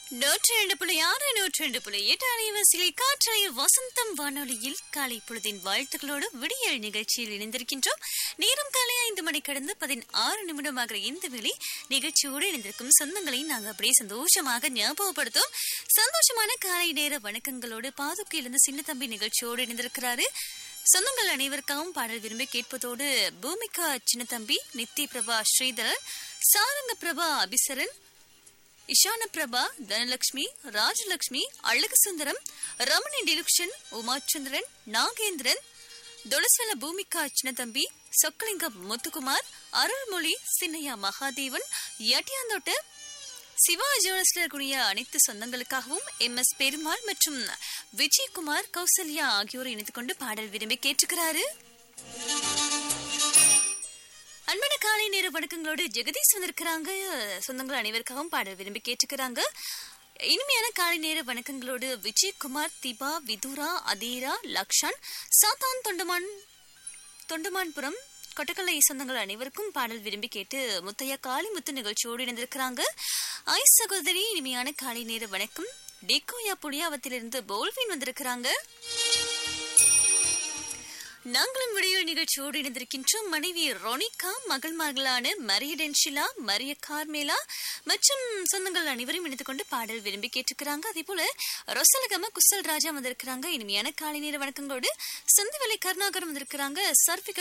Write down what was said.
நூற்றி ரெண்டு புள்ளி ஆறு நூற்றி ரெண்டு புள்ளி எட்டு அலைவரிசையில் காற்றலை வசந்தம் வானொலியில் காலை பொழுதின் வாழ்த்துக்களோடு விடியல் நிகழ்ச்சியில் இணைந்திருக்கின்றோம் நேரம் காலை ஐந்து மணி கடந்து பதினாறு நிமிடமாக இந்த வேளை நிகழ்ச்சியோடு இணைந்திருக்கும் சொந்தங்களை நாங்கள் அப்படியே சந்தோஷமாக ஞாபகப்படுத்தும் சந்தோஷமான காலை நேர வணக்கங்களோடு பாதுகையிலிருந்து சின்ன தம்பி நிகழ்ச்சியோடு இணைந்திருக்கிறாரு சொந்தங்கள் அனைவருக்காகவும் பாடல் விரும்பி கேட்பதோடு பூமிகா சின்னத்தம்பி நித்தி பிரபா ஸ்ரீதரன் சாரங்க பிரபா அபிசரன் இஷான பிரபா தனலட்சுமி ராஜலட்சுமி அழகு சுந்தரம் ரமணி டிலுக்ஷன் உமாச்சந்திரன் நாகேந்திரன் தொலசல பூமிகா சின்னதம்பி சொக்கலிங்கம் முத்துக்குமார் அருள்மொழி சின்னையா மகாதேவன் எட்டியாந்தோட்ட சிவா ஜுவல்ஸ்ல கூடிய அனைத்து சொந்தங்களுக்காகவும் எம் எஸ் பெருமாள் மற்றும் விஜயகுமார் கௌசல்யா ஆகியோரை இணைத்துக் கொண்டு பாடல் விரும்பி கேட்டுக்கிறாரு அன்பான காலை நேர வணக்கங்களோடு ஜெகதீஷ் வந்திருக்கிறாங்க சொந்தங்கள் அனைவருக்காகவும் பாடல் விரும்பி கேட்டுக்கிறாங்க இனிமையான காலை நேர வணக்கங்களோடு விஜயகுமார் திபா விதுரா அதீரா லக்ஷன் சாத்தான் தொண்டமான் தொண்டமான்புரம் கொட்டக்கலை சொந்தங்கள் அனைவருக்கும் பாடல் விரும்பி கேட்டு முத்தையா காளி முத்து நிகழ்ச்சியோடு இணைந்திருக்கிறாங்க ஐ சகோதரி இனிமையான காலை நேர வணக்கம் டிகோயா புளியாவத்திலிருந்து போல்வின் வந்திருக்கிறாங்க நாங்களும் விடியல் நிகழ்ச்சியோடு இணைந்திருக்கின்றோம் மனைவி ரொனிகா மகள்மார்களான மரிய டென்ஷிலா மரிய கார்மேலா மற்றும் சொந்தங்கள் அனைவரும் இணைத்துக் கொண்டு பாடல் விரும்பி கேட்டுக்கிறாங்க அதே போல ரொசலகம குசல் ராஜா வந்திருக்கிறாங்க இனிமையான காலை நேர வணக்கங்களோடு சொந்த வேலை கருணாகரம் வந்திருக்கிறாங்க சர்பிகா